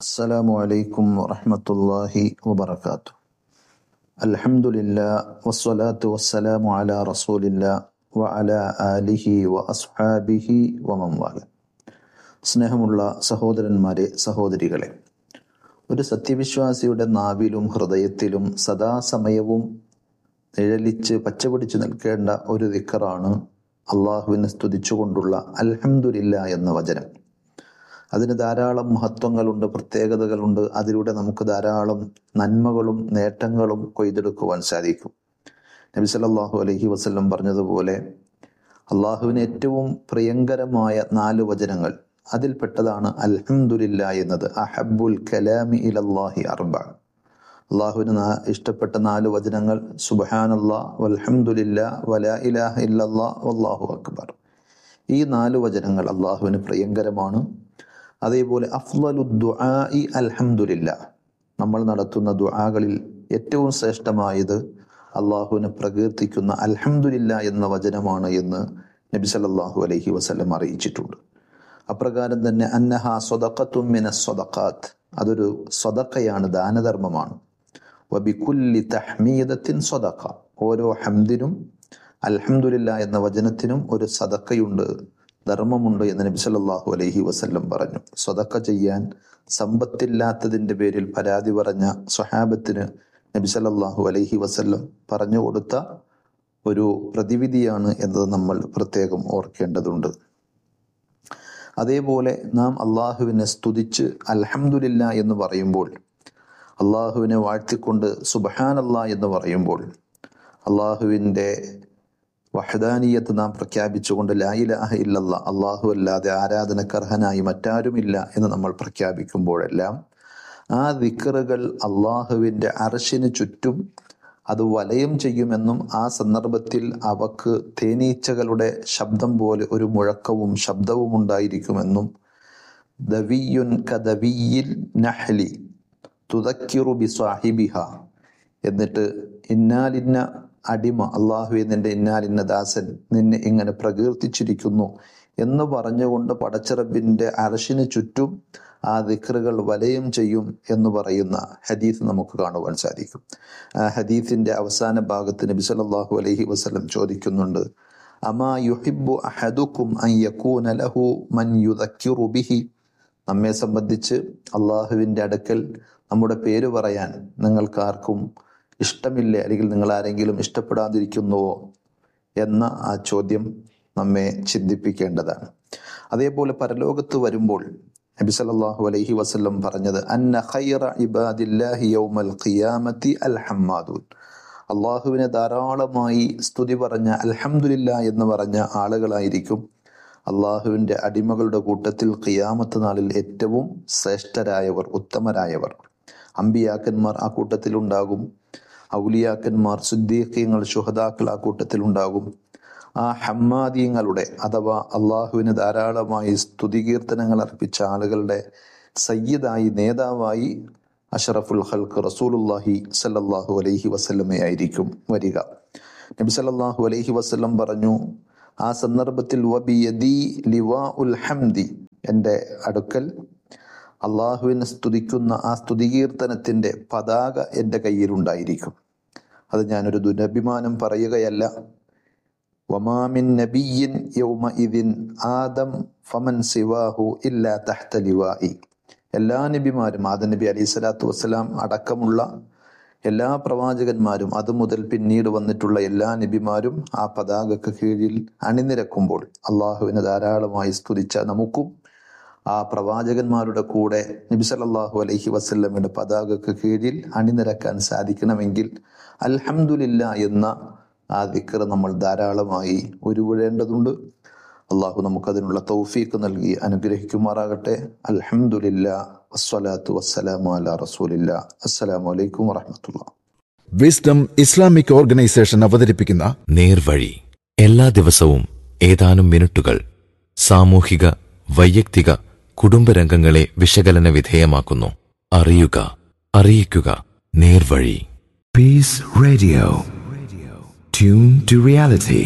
السلام عليكم ورحمة الله وبركاته الحمد لله والصلاة والسلام على رسول الله وعلى آله وأصحابه ومن والاه സ്നേഹമുള്ള സഹോദരന്മാരെ സഹോദരികളെ ഒരു സത്യവിശ്വാസിയുടെ നാവിലും ഹൃദയത്തിലും സദാസമയവും നിഴലിച്ച് പച്ചപിടിച്ചു നിൽക്കേണ്ട ഒരു ദിക്കറാണ് അള്ളാഹുവിനെ സ്തുതിച്ചുകൊണ്ടുള്ള അൽഹംദുലില്ല എന്ന വചനം അതിന് ധാരാളം മഹത്വങ്ങളുണ്ട് പ്രത്യേകതകളുണ്ട് അതിലൂടെ നമുക്ക് ധാരാളം നന്മകളും നേട്ടങ്ങളും കൊയ്തെടുക്കുവാൻ സാധിക്കും നബി സല്ലല്ലാഹു അലൈഹി വസല്ലം പറഞ്ഞതുപോലെ അള്ളാഹുവിന് ഏറ്റവും പ്രിയങ്കരമായ നാല് വചനങ്ങൾ അതിൽപ്പെട്ടതാണ് അൽഹംദുലില്ല എന്നത് അഹബുൽ കലാമി ഇലല്ലാഹി അർബ അള്ളാഹുവിന് നാ- ഇഷ്ടപ്പെട്ട നാല് വചനങ്ങൾ സുബഹാനല്ലാ വൽഹംദുലില്ല വലാ ഇലാഹ ഇല്ലല്ലാ വല്ലാഹു അക്ബർ ഈ നാല് വചനങ്ങൾ അള്ളാഹുവിന് പ്രിയങ്കരമാണ് അതേപോലെ അഫ്ലലു ദുആഇ അൽഹംദുലില്ല നമ്മൾ നടത്തുന്ന ദുആകളിൽ ഏറ്റവും ശ്രേഷ്ഠമായത് അള്ളാഹുവിനെ പ്രകീർത്തിക്കുന്ന അൽഹംദുലില്ല എന്ന വചനമാണ് എന്ന് നബി സല്ലല്ലാഹു അലൈഹി വസല്ലം അറിയിച്ചിട്ടുണ്ട് അപ്രകാരം തന്നെ അന്നഹ സ്വതക്കത്തും മിന സ്വതക്കാത്ത് അതൊരു സ്വതക്കയാണ് ദാനധർമ്മമാണ് വബിക്കുല്ലി തഹ്മീദത്തിൻ സ്വതക്ക ഓരോ ഹംദിനും അൽഹംദുലില്ല എന്ന വചനത്തിനും ഒരു സദക്കയുണ്ട് ധർമ്മമുണ്ട് എന്ന് നബി സല്ലല്ലാഹു അലൈഹി വസല്ലം പറഞ്ഞു സ്വതക്ക ചെയ്യാൻ സമ്പത്തില്ലാത്തതിന്റെ പേരിൽ പരാതി പറഞ്ഞ സ്വഹാബത്തിന് നബി സല്ലല്ലാഹു അലൈഹി വസല്ലം പറഞ്ഞു കൊടുത്ത ഒരു പ്രതിവിധിയാണ് എന്നത് നമ്മൾ പ്രത്യേകം ഓർക്കേണ്ടതുണ്ട് അതേപോലെ നാം അള്ളാഹുവിനെ സ്തുതിച്ച് അൽഹംദുലില്ല എന്ന് പറയുമ്പോൾ അള്ളാഹുവിനെ വാഴ്ത്തിക്കൊണ്ട് സുബഹാൻ എന്ന് പറയുമ്പോൾ അള്ളാഹുവിൻ്റെ വഹദാനീയത്ത് നാം പ്രഖ്യാപിച്ചുകൊണ്ട് ലാ ഇലാഹ ഇല്ലല്ലാ അള്ളാഹു അല്ലാതെ ആരാധനക്കർഹനായി മറ്റാരുമില്ല എന്ന് നമ്മൾ പ്രഖ്യാപിക്കുമ്പോഴെല്ലാം ആ ദിക്കറുകൾ അള്ളാഹുവിൻ്റെ അറശിന് ചുറ്റും അത് വലയം ചെയ്യുമെന്നും ആ സന്ദർഭത്തിൽ അവക്ക് തേനീച്ചകളുടെ ശബ്ദം പോലെ ഒരു മുഴക്കവും ശബ്ദവും ഉണ്ടായിരിക്കുമെന്നും ദവിയുൻ കദവിയിൽ നഹ്ലി തുതക്കിറു ബി സാഹിബിഹ എന്നിട്ട് ഇന്നാലിന്ന അടിമ അള്ളാഹുവെ നിന്റെ ഇന്നാലിന്ന ദാസൻ നിന്നെ ഇങ്ങനെ പ്രകീർത്തിച്ചിരിക്കുന്നു എന്ന് പറഞ്ഞുകൊണ്ട് പടച്ചിറബിന്റെ അരശിന് ചുറ്റും ആ ദിക്റുകൾ വലയം ചെയ്യും എന്ന് പറയുന്ന ഹദീസ് നമുക്ക് കാണുവാൻ സാധിക്കും ആ ഹദീസിന്റെ അവസാന ഭാഗത്ത് നബി സല്ലല്ലാഹു അലൈഹി വസല്ലം ചോദിക്കുന്നുണ്ട് അമാ യുഹിബ്ബു അഹദുക്കും അൻ യകൂന ലഹു മൻ യുദക്കിറു ബിഹി നമ്മെ സംബന്ധിച്ച് അള്ളാഹുവിൻ്റെ അടുക്കൽ നമ്മുടെ പേര് പറയാൻ നിങ്ങൾക്കാർക്കും ഇഷ്ടമില്ലേ അല്ലെങ്കിൽ നിങ്ങൾ ആരെങ്കിലും ഇഷ്ടപ്പെടാതിരിക്കുന്നുവോ എന്ന ആ ചോദ്യം നമ്മെ ചിന്തിപ്പിക്കേണ്ടതാണ് അതേപോലെ പരലോകത്ത് വരുമ്പോൾ നബി സല്ലല്ലാഹു അലൈഹി വസല്ലം പറഞ്ഞത് അന്ന ഖൈറ ഇബാദില്ലാഹി യൗമൽ ഖിയാമത്തി അൽ ഹമ്മാദൂൻ അള്ളാഹുവിനെ ധാരാളമായി സ്തുതി പറഞ്ഞ അൽഹംദുലില്ല എന്ന് പറഞ്ഞ ആളുകളായിരിക്കും അള്ളാഹുവിൻ്റെ അടിമകളുടെ കൂട്ടത്തിൽ ഖിയാമത്ത് നാളിൽ ഏറ്റവും ശ്രേഷ്ഠരായവർ ഉത്തമരായവർ അമ്പിയാക്കന്മാർ ആ കൂട്ടത്തിലുണ്ടാകും ഔലിയാക്കന്മാർ സുദ്ദീഖ്യങ്ങൾ ശുഹദാക്കൾ ആ കൂട്ടത്തിലുണ്ടാകും ആ ഹമ്മാദീങ്ങളുടെ അഥവാ അള്ളാഹുവിന് ധാരാളമായി സ്തുതികീർത്തനങ്ങൾ അർപ്പിച്ച ആളുകളുടെ സയ്യിദായി നേതാവായി അഷറഫുൽ ഹൽക്ക് റസൂലുല്ലാഹി സല്ലല്ലാഹു അലൈഹി വസല്ലമയായിരിക്കും വരിക നബി സല്ലല്ലാഹു അലൈഹി വസല്ലം പറഞ്ഞു ആ സന്ദർഭത്തിൽ വബിയദി ലിവാ ഉൽ ഹംദി എൻ്റെ അടുക്കൽ അള്ളാഹുവിനെ സ്തുതിക്കുന്ന ആ സ്തുതികീർത്തനത്തിൻ്റെ പതാക എൻ്റെ കയ്യിലുണ്ടായിരിക്കും അത് ഞാനൊരു ദുരഭിമാനം പറയുകയല്ല വമാമിൻ നബിയിൻ യൗമ ഇതിൻ ആദം ഫമൻ സിവാഹു ഇല്ലാ തഹ്ത ലിവായി എല്ലാ നബിമാരും ആദം നബി അലൈഹി സ്വലാത്തു വസ്സലാം അടക്കമുള്ള എല്ലാ പ്രവാചകന്മാരും അത് മുതൽ പിന്നീട് വന്നിട്ടുള്ള എല്ലാ നബിമാരും ആ പതാകക്ക് കീഴിൽ അണിനിരക്കുമ്പോൾ അള്ളാഹുവിനെ ധാരാളമായി സ്തുതിച്ച നമുക്കും ആ പ്രവാചകന്മാരുടെ കൂടെ നബി സല്ലല്ലാഹു അലൈഹി വസല്ലമയുടെ പതാകക്ക് കീഴിൽ അണിനിരക്കാൻ സാധിക്കണമെങ്കിൽ അൽഹംദുലില്ല എന്ന ആ ദിക്കർ നമ്മൾ ധാരാളമായി ഉരുവിടേണ്ടതുണ്ട് അള്ളാഹു നമുക്കതിനുള്ള തൗഫീക്ക് നൽകി അനുഗ്രഹിക്കുമാറാകട്ടെ അൽഹംദുലില്ല വസ്സലാത്തു വസ്സലാമു അലാ റസൂലില്ല അസ്സലാമു അലൈക്കും വറഹ്മത്തുള്ളാഹി വിസ്ഡം ഇസ്ലാമിക് ഓർഗനൈസേഷൻ അവതരിപ്പിക്കുന്ന നേർവഴി എല്ലാ ദിവസവും ഏതാനും മിനിറ്റുകൾ സാമൂഹിക വൈയക്തിക കുടുംബരംഗങ്ങളെ വിശകലന വിധേയമാക്കുന്നു അറിയുക അറിയിക്കുക നേർവഴി Peace Radio. Tune to reality.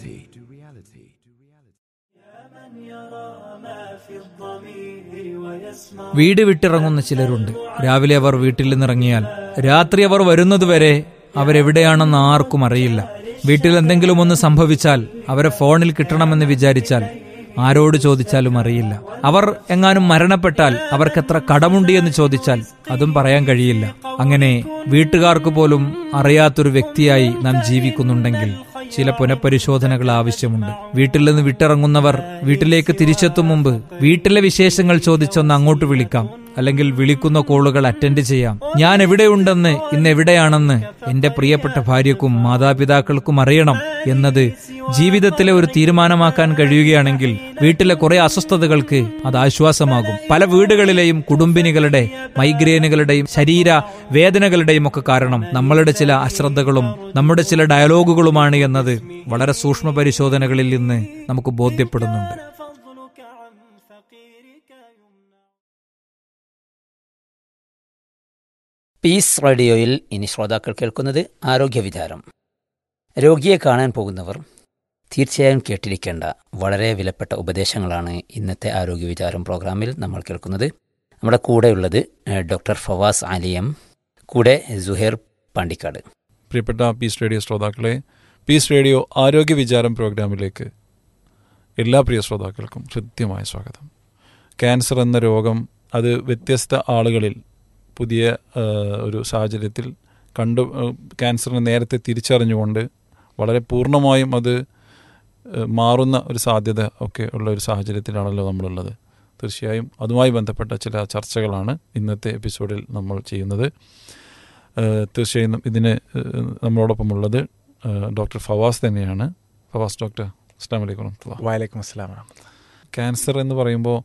يا من يرى ما في الضمير ويسمع വീട് വിട്ടിറങ്ങുന്ന ചിലരുണ്ട് രാവിലെ അവർ വീട്ടിൽ നിന്നിറങ്ങിയാൽ രാത്രി അവർ വരുന്നതുവരെ അവരെവിടെയാണെന്ന് ആർക്കും അറിയില്ല വീട്ടിൽ എന്തെങ്കിലും ഒന്ന് സംഭവിച്ചാൽ അവരെ ഫോണിൽ കിട്ടണമെന്ന് വിചാരിച്ചാൽ ആരോട് ചോദിച്ചാലും അറിയില്ല അവർ എങ്ങാനും മരണപ്പെട്ടാൽ അവർക്ക് എത്ര കടമുണ്ട് എന്ന് ചോദിച്ചാൽ അതും പറയാൻ കഴിയില്ല അങ്ങനെ വീട്ടുകാർക്ക് പോലും അറിയാത്തൊരു വ്യക്തിയായി നാം ജീവിക്കുന്നുണ്ടെങ്കിൽ ചില പുനഃപരിശോധനകൾ ആവശ്യമുണ്ട് വീട്ടിൽ നിന്ന് വിട്ടിറങ്ങുന്നവർ വീട്ടിലേക്ക് തിരിച്ചെത്തും മുമ്പ് വീട്ടിലെ വിശേഷങ്ങൾ ചോദിച്ചൊന്ന് അങ്ങോട്ട് വിളിക്കാം അല്ലെങ്കിൽ വിളിക്കുന്ന കോളുകൾ അറ്റൻഡ് ചെയ്യാം ഞാൻ എവിടെയുണ്ടെന്ന് ഇന്ന് എവിടെയാണെന്ന് എന്റെ പ്രിയപ്പെട്ട ഭാര്യക്കും മാതാപിതാക്കൾക്കും അറിയണം എന്നത് ജീവിതത്തിലെ ഒരു തീരുമാനമാക്കാൻ കഴിയുകയാണെങ്കിൽ വീട്ടിലെ കുറെ അസ്വസ്ഥതകൾക്ക് അത് ആശ്വാസമാകും പല വീടുകളിലെയും കുടുംബിനികളുടെ മൈഗ്രെയിനുകളുടെയും ശരീര വേദനകളുടെയും ഒക്കെ കാരണം നമ്മളുടെ ചില അശ്രദ്ധകളും നമ്മുടെ ചില ഡയലോഗുകളുമാണ് എന്നത് വളരെ സൂക്ഷ്മ പരിശോധനകളിൽ നിന്ന് നമുക്ക് ബോധ്യപ്പെടുന്നുണ്ട് فضلك عن فقيرك يمنع പീസ് റേഡിയോയിൽ ഇനി ശ്രോതാക്കൾ കേൾക്കുന്നത് ആരോഗ്യ വിചാരം രോഗിയെ കാണാൻ പോകുന്നവർ തീർച്ചയായും കേട്ടിരിക്കേണ്ട വളരെ വിലപ്പെട്ട ഉപദേശങ്ങളാണ് ഇന്നത്തെ ആരോഗ്യ വിചാരം പ്രോഗ്രാമിൽ നമ്മൾ കേൾക്കുന്നത് നമ്മുടെ കൂടെയുള്ളത് ഏഹ്, ഡോക്ടർ ഫവാസ് ആലിയം കൂടെ സുഹേർ പാണ്ടിക്കാട് പ്രിയപ്പെട്ട പീസ് റേഡിയോ ശ്രോതാക്കളെ പീസ് റേഡിയോ ആരോഗ്യ വിചാരം പ്രോഗ്രാമിലേക്ക് എല്ലാ പ്രിയ ശ്രോതാക്കൾക്കും ഹൃദ്യമായ സ്വാഗതം ക്യാൻസർ എന്ന രോഗം അത് വ്യത്യസ്ത ആളുകളിൽ പുതിയ ആ, ഒരു സാഹചര്യത്തിൽ കണ്ടു ആ, ക്യാൻസറിനെ നേരത്തെ തിരിച്ചറിഞ്ഞുകൊണ്ട് വളരെ പൂർണ്ണമായും അത് ആ, മാറുന്ന ഒരു സാധ്യത ഒക്കെ ഉള്ള ഒരു സാഹചര്യത്തിലാണല്ലോ നമ്മളുള്ളത് തീർച്ചയായും അതുമായി ബന്ധപ്പെട്ട ചില ചർച്ചകളാണ് ഇന്നത്തെ എപ്പിസോഡിൽ നമ്മൾ ചെയ്യുന്നത് ഏഹ് തീർച്ചയായും ഇതിന് ഏഹ് നമ്മളോടൊപ്പമുള്ളത് ഏഹ് ഡോക്ടർ ഫവാസ് തന്നെയാണ് ഫവാസ് ഡോക്ടർ അസ്ലാം വലൈക്കും വറഹ്മത്തുള്ളാഹി. വലൈക്കും അസ്സലാം ക്യാൻസർ എന്ന് പറയുമ്പോൾ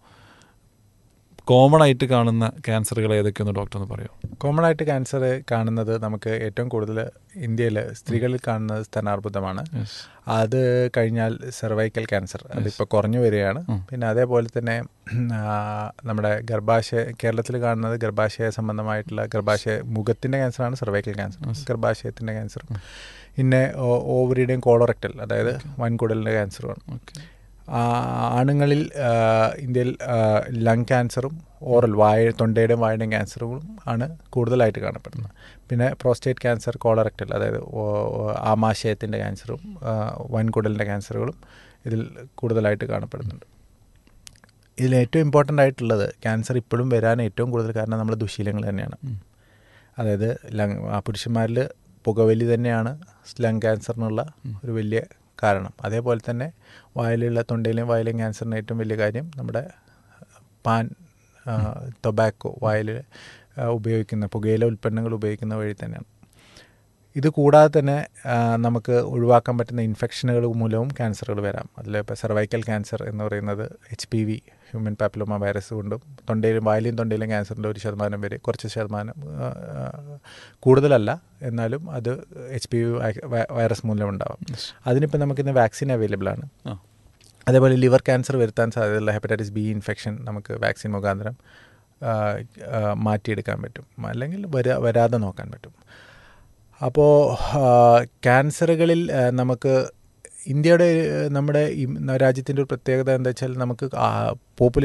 കോമൺ ആയിട്ട് കാണുന്ന ക്യാൻസറുകൾ ഏതൊക്കെയെന്ന് ഡോക്ടർ ഒന്ന് പറയോ കോമൺ ആയിട്ട് ക്യാൻസർ കാണുന്നത് നമുക്ക് ഏറ്റവും കൂടുതൽ ഇന്ത്യയിൽ സ്ത്രീകളിൽ കാണുന്നത് സ്തനാർബുദമാണ് അത് കഴിഞ്ഞാൽ സെർവൈക്കൽ ക്യാൻസർ അതിപ്പോൾ കുറഞ്ഞു വരികയാണ് ഉം. പിന്നെ അതേപോലെ തന്നെ ആ, നമ്മുടെ ഗർഭാശയ കേരളത്തിൽ കാണുന്നത് ഗർഭാശയ സംബന്ധമായിട്ടുള്ള ഗർഭാശയ മുഖത്തിൻ്റെ ക്യാൻസറാണ് സെർവൈക്കൽ ക്യാൻസർ ഗർഭാശയത്തിൻ്റെ ക്യാൻസർ പിന്നെ ഓ- ഓവറിയുടെയും കോളറക്ടൽ അതായത് വൻകുടലിൻ്റെ ക്യാൻസറുമാണ് ഓക്കെ ആ, ആണുങ്ങളിൽ ആ, ഇന്ത്യയിൽ ലങ് ക്യാൻസറും ഓറൽ വായ തൊണ്ടയുടെയും വായുടെയും ക്യാൻസറുകളും ആണ് കൂടുതലായിട്ട് കാണപ്പെടുന്നത് പിന്നെ പ്രോസ്റ്റേറ്റ് ക്യാൻസർ കോളറക്ടൽ അതായത് ഓ- ഓ- ആമാശയത്തിൻ്റെ ക്യാൻസറും ആ, വൻകുടലിൻ്റെ ക്യാൻസറുകളും ഇതിൽ കൂടുതലായിട്ട് കാണപ്പെടുന്നുണ്ട് ഇതിൽ ഏറ്റവും ഇമ്പോർട്ടൻ്റ് ആയിട്ടുള്ളത് ക്യാൻസർ ഇപ്പോഴും വരാൻ ഏറ്റവും കൂടുതൽ കാരണം നമ്മുടെ ദുശീലങ്ങൾ തന്നെയാണ് അതായത് ലങ് ആ പുരുഷന്മാരിൽ പുകവലി തന്നെയാണ് ലങ് ക്യാൻസറിനുള്ള ഒരു വലിയ കാരണം അതേപോലെ തന്നെ വായിലുള്ള തൊണ്ടയിലെയും വായിലെയും ക്യാൻസറിന് ഏറ്റവും വലിയ കാര്യം നമ്മുടെ പാൻ ടൊബാക്കോ വായിൽ ഉപയോഗിക്കുന്ന പുകയില ഉൽപ്പന്നങ്ങൾ ഉപയോഗിക്കുന്ന വഴി തന്നെയാണ് ഇത് കൂടാതെ തന്നെ ആ, നമുക്ക് ഒഴിവാക്കാൻ പറ്റുന്ന ഇൻഫെക്ഷനുകൾ മൂലവും ക്യാൻസറുകൾ വരാം അതിൽ ഇപ്പോൾ സെർവൈക്കൽ ക്യാൻസർ എന്ന് പറയുന്നത് H P V human papilloma virus കൊണ്ടും തൊണ്ടയിലും വായിലും തൊണ്ടയിലും ക്യാൻസറിൻ്റെ ഒരു ശതമാനം വരെ കുറച്ച് ശതമാനം ആ, ആ, കൂടുതലല്ല എന്നാലും അത് എച്ച് പി വി വൈറസ് മൂലം ഉണ്ടാവാം അതിനിപ്പോൾ നമുക്കിന്ന് വാക്സിൻ അവൈലബിൾ ആണ് ആ. അതേപോലെ ലിവർ ക്യാൻസർ വരുത്താൻ സാധ്യതയുള്ള ഹെപ്പറ്റൈറ്റിസ് ബി ഇൻഫെക്ഷൻ നമുക്ക് വാക്സിൻ മുഖാന്തരം ആ, ആ, മാറ്റിയെടുക്കാൻ പറ്റും അല്ലെങ്കിൽ വരാ വരാതെ നോക്കാൻ പറ്റും അപ്പോൾ ക്യാൻസറുകളിൽ ആ, നമുക്ക് ഇന്ത്യയുടെ ആ, നമ്മുടെ ഈ രാജ്യത്തിൻ്റെ ഒരു പ്രത്യേകത എന്താ വെച്ചാൽ നമുക്ക് പോപ്പുലേഷൻ